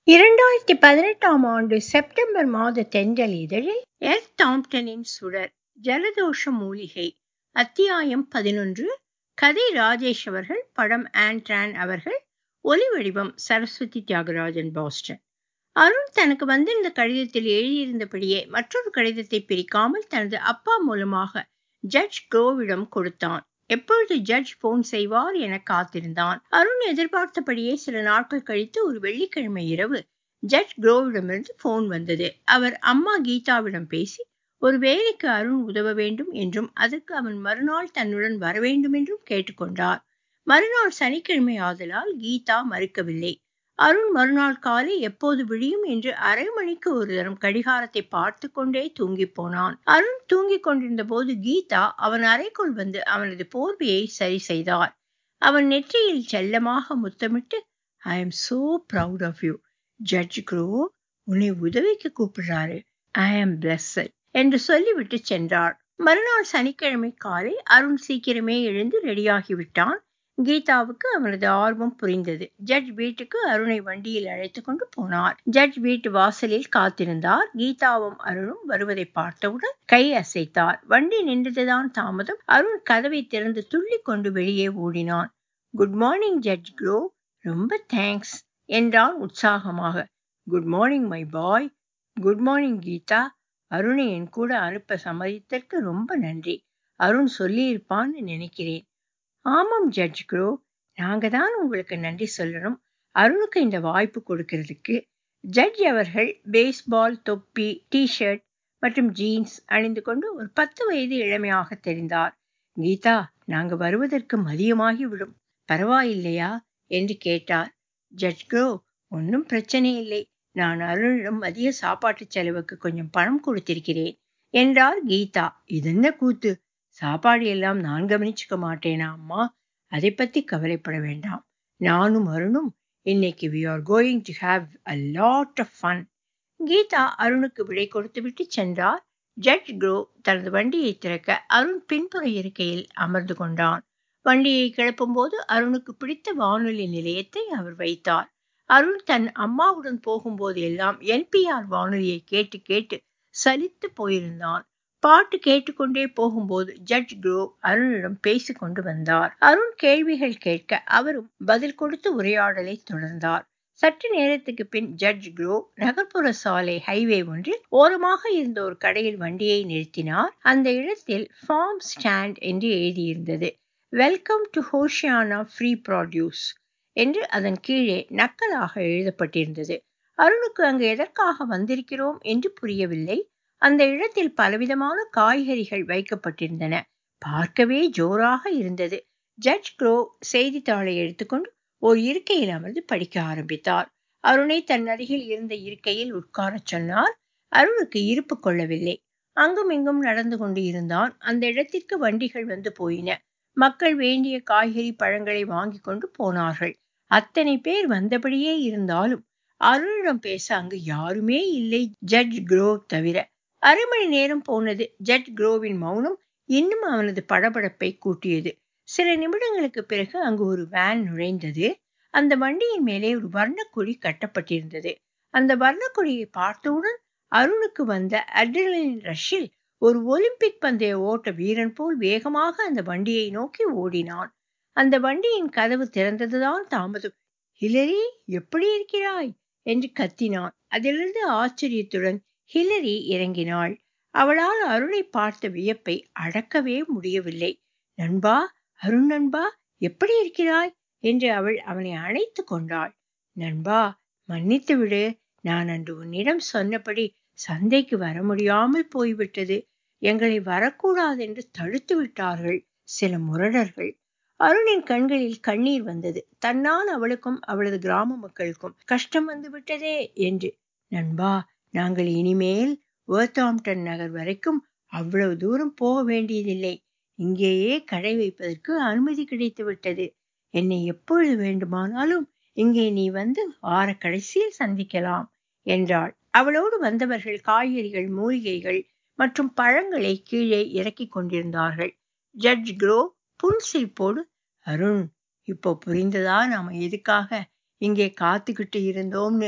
இரண்டாயிரத்தி பதினெட்டாம் ஆண்டு செப்டம்பர் மாத தென்றல் இதழில் எஸ் டாம்டனின் சுடர் ஜலதோஷ மூலிகை அத்தியாயம் பதினொன்று கதை ராஜேஷ் அவர்கள் படம் ஆண்ட்ரான் அவர்கள் ஒலி வடிவம் சரஸ்வதி தியாகராஜன் பாஸ்டன் அருண் தனக்கு வந்திருந்த கடிதத்தில் எழுதியிருந்தபடியே மற்றொரு கடிதத்தை பிரிக்காமல் தனது அப்பா மூலமாக ஜட்ஜ் குரோவிடம் கொடுத்தான் எப்பொழுது ஜட்ஜ் போன் செய்வார் என காத்திருந்தான் அருண் எதிர்பார்த்தபடியே சில நாட்கள் கழித்து ஒரு வெள்ளிக்கிழமை இரவு ஜட்ஜ் குரோவிடமிருந்து போன் வந்தது அவர் அம்மா கீதாவிடம் பேசி ஒரு வேலைக்கு அருண் உதவ வேண்டும் என்றும் அதற்கு அவன் மறுநாள் தன்னுடன் வர வேண்டும் என்றும் கேட்டுக்கொண்டார் மறுநாள் சனிக்கிழமை ஆதலால் கீதா மறுக்கவில்லை அருண் மறுநாள் காலை எப்போது விழியும் என்று அரை மணிக்கு ஒரு தரம் கடிகாரத்தை பார்த்து கொண்டே தூங்கி போனான் அருண் தூங்கிக் கொண்டிருந்த போது கீதா அவன் அறைக்குள் வந்து அவனது போர்வையை சரி செய்தார் அவன் நெற்றியில் செல்லமாக முத்தமிட்டு I am so proud of you judge crow உன்னை உதவிக்கு கூப்பிடுறாரு ஐ ஆம் பிளஸட் என்று சொல்லிவிட்டு சென்றார் மறுநாள் சனிக்கிழமை காலை அருண் சீக்கிரமே எழுந்து ரெடியாகிவிட்டான் கீதாவுக்கு அவனது ஆர்வம் புரிந்தது ஜட்ஜ் வீட்டுக்கு அருணை வண்டியில் அழைத்து கொண்டு போனார் ஜட்ஜ் வீட்டு வாசலில் காத்திருந்தார் கீதாவும் அருணும் வருவதை பார்த்தவுடன் கை அசைத்தார் வண்டி நின்றதுதான் தாமதம் அருண் கதவை திறந்து துள்ளி கொண்டு வெளியே ஓடினான் குட் மார்னிங் ஜட்ஜ் க்ரோ ரொம்ப தேங்க்ஸ் என்றான் உற்சாகமாக good morning my boy good morning Geetha அருணை என் கூட அனுப்ப சம்மதித்தற்கு ரொம்ப நன்றி அருண் சொல்லியிருப்பான்னு நினைக்கிறேன் ஆமாம் ஜட்ஜ் குரோ நாங்க தான் உங்களுக்கு நன்றி சொல்லணும் அருணுக்கு இந்த வாய்ப்பு கொடுக்கறதுக்கு ஜட்ஜ் அவர்கள் பேஸ்பால் தொப்பி டிஷர்ட் மற்றும் ஜீன்ஸ் அணிந்து கொண்டு ஒரு பத்து வயது இளமையாக தெரிந்தார் கீதா நாங்க வருவதற்கு மதியமாகி விடும் பரவாயில்லையா என்று கேட்டார் ஜட்ஜ் குரோ ஒன்றும் பிரச்சனை இல்லை நான் அருணிடம் மதிய சாப்பாட்டு செலவுக்கு கொஞ்சம் பணம் கொடுத்திருக்கிறேன் என்றார் கீதா இதென்ன கூத்து சாப்பாடு எல்லாம் நான் கவனிச்சுக்க மாட்டேனா அம்மா அதை பத்தி கவலைப்பட வேண்டாம் நானும் அருணும் இன்னைக்கு we are going to have a lot of fun Geetha அருணுக்கு விடை கொடுத்து விட்டு சென்றார் ஜட்ஜ் குரோ தனது வண்டியை திறக்க அருண் பின்புற இருக்கையில் அமர்ந்து கொண்டான் வண்டியை கிளப்பும் போது அருணுக்கு பிடித்த வானொலி நிலையத்தை அவர் வைத்தார் அருண் தன் அம்மாவுடன் போகும்போது எல்லாம் என்பிஆர் வானொலியை கேட்டு கேட்டு சலித்து போயிருந்தான் பாட்டு கேட்டுக்கொண்டே போகும்போது ஜட்ஜ் குரோ அருணிடம் பேசிக் கொண்டு வந்தார் அருண் கேள்விகள் கேட்க அவரும் பதில் கொடுத்து உரையாடலை தொடர்ந்தார் சற்று நேரத்துக்கு பின் ஜட்ஜ் குரோ நகர்ப்புற சாலை ஹைவே ஒன்றில் ஓரமாக இருந்த ஒரு கடையில் வண்டியை நிறுத்தினார் அந்த இடத்தில் ஃபார்ம் ஸ்டாண்ட் என்று எழுதியிருந்தது welcome to Hoshiana free produce என்று அதன் கீழே நக்கலாக எழுதப்பட்டிருந்தது அருணுக்கு அங்கு எதற்காக வந்திருக்கிறோம் என்று புரியவில்லை அந்த இடத்தில் பலவிதமான காய்கறிகள் வைக்கப்பட்டிருந்தன பார்க்கவே ஜோராக இருந்தது ஜட்ஜ் க்ரோ செய்தித்தாளை எடுத்துக்கொண்டு ஒரு இருக்கையில் அமர்ந்து படிக்க ஆரம்பித்தார் அருணை தன் அருகில் இருந்த இருக்கையில் உட்காரச் சொன்னார் அருணுக்கு இருப்பு கொள்ளவில்லை அங்கும் இங்கும் நடந்து கொண்டு இருந்தான் அந்த இடத்திற்கு வண்டிகள் வந்து போயின மக்கள் வேண்டிய காய்கறி பழங்களை வாங்கி கொண்டு போனார்கள் அத்தனை பேர் வந்தபடியே இருந்தாலும் அருணிடம் பேச அங்கு யாருமே இல்லை ஜட்ஜ் குரோவ் தவிர அரை மணி நேரம் போனது ஜட்ஜ் குரோவின் மௌனம் இன்னும் அவனது படபடப்பை கூட்டியது சில நிமிடங்களுக்கு பிறகு அங்கு ஒரு வேன் நுழைந்தது அந்த வண்டியின் மேலே ஒரு வர்ணக்குழி கட்டப்பட்டிருந்தது அந்த வர்ணக்குழியை பார்த்தவுடன் அருணுக்கு வந்த அட்ரினலின் ரஷ்ஷில் ஒரு ஒலிம்பிக் பந்தய ஓட்ட வீரன் போல் வேகமாக அந்த வண்டியை நோக்கி ஓடினான் அந்த வண்டியின் கதவு திறந்ததுதான் தாமதம் ஹிலரி எப்படி இருக்கிறாய் என்று கத்தினான் அதிலிருந்து ஆச்சரியத்துடன் ஹிலரி இறங்கினாள் அவளால் அருணை பார்த்த வியப்பை அடக்கவே முடியவில்லை நண்பா அருண் நண்பா எப்படி இருக்கிறாய் என்று அவள் அவனை அணைத்து கொண்டாள் நண்பா மன்னித்து விடு நான் அன்று உன்னிடம் சொன்னபடி சந்தைக்கு வர முடியாமல் போய்விட்டது எங்களை வரக்கூடாது என்று தடுத்து விட்டார்கள் சில முரடர்கள் அருணின் கண்களில் கண்ணீர் வந்தது தன்னால் அவளுக்கும் அவளது கிராம மக்களுக்கும் கஷ்டம் வந்து விட்டதே என்று நண்பா நாங்கள் இனிமேல் வேர்த்தாம்டன் நகர் வரைக்கும் அவ்வளவு தூரம் போக வேண்டியதில்லை இங்கேயே கடை வைப்பதற்கு அனுமதி கிடைத்து விட்டது என்னை எப்பொழுது வேண்டுமானாலும் இங்கே நீ வந்து வார கடைசியில் சந்திக்கலாம் என்றாள் அவளோடு வந்தவர்கள் காய்கறிகள் மூலிகைகள் மற்றும் பழங்களை கீழே இறக்கிக் கொண்டிருந்தார்கள் ஜட்ஜ் குரோ புன்சிரிப்போடு அருண் இப்போ புரிந்ததா நாம எதுக்காக இங்கே காத்துக்கிட்டு இருந்தோம்னு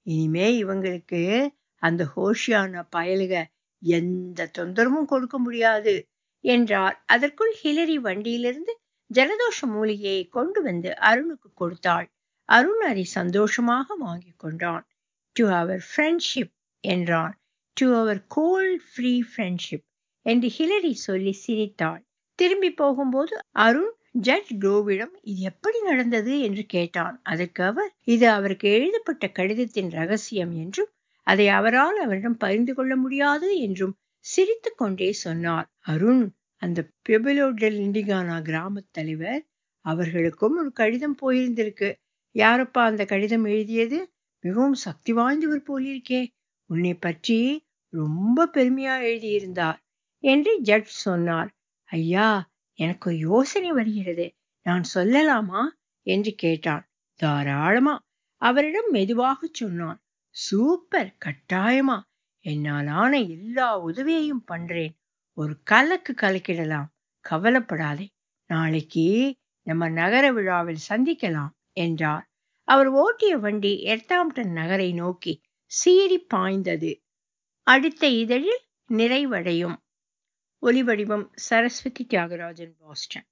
இனிமே இவங்களுக்கு அந்த ஹோஷியான பயலுக எந்த தொந்தரவும் கொடுக்க முடியாது என்றார் அதற்குள் ஹிலரி வண்டியிலிருந்து ஜலதோஷ மூலிகையை கொண்டு வந்து அருணுக்கு கொடுத்தாள் அருண் அதை சந்தோஷமாக வாங்கி கொண்டான் டு அவர் ஃப்ரெண்ட்ஷிப் என்றான் to our gold free friendship என்று ஹிலரி சொல்லி சிரித்தாள் திரும்பி போகும்போது அருண் ஜட்ஜ் க்ளோவிடம் இது எப்படி நடந்தது என்று கேட்டான் அதற்கு அவர் இது அவருக்கு எழுதப்பட்ட கடிதத்தின் ரகசியம் என்றும் அதை அவரால் அவரிடம் பகிர்ந்து கொள்ள முடியாது என்றும் சிரித்து கொண்டே சொன்னார் அருண் அந்த பெபிலோ டெல் இண்டிகானா கிராம தலைவர் அவர்களுக்கும் ஒரு கடிதம் போயிருந்திருக்கு யாரப்பா அந்த கடிதம் எழுதியது மிகவும் சக்தி வாய்ந்தவர் போலிருக்கே உன்னை பற்றி ரொம்ப பெருமையா எழுதியிருந்தார் என்று ஜட்ஜ் சொன்னார் ஐயா எனக்கு ஒரு யோசனை வருகிறது நான் சொல்லலாமா என்று கேட்டான் தாராளமா அவரிடம் மெதுவாக சொன்னான் சூப்பர் கட்டாயமா என்னால் ஆன எல்லா உதவியையும் பண்றேன் ஒரு கலக்கு கலக்கிடலாம் கவலைப்படாதே நாளைக்கு நம்ம நகர விழாவில் சந்திக்கலாம் என்றார் அவர் ஓட்டிய வண்டி எர்த்தாம்டன் நகரை நோக்கி சீறி பாய்ந்தது அடுத்த இதழில் நிறைவடையும் ஒலிவடிவம் சரஸ்வதி தியாகராஜன் பாஸ்டன்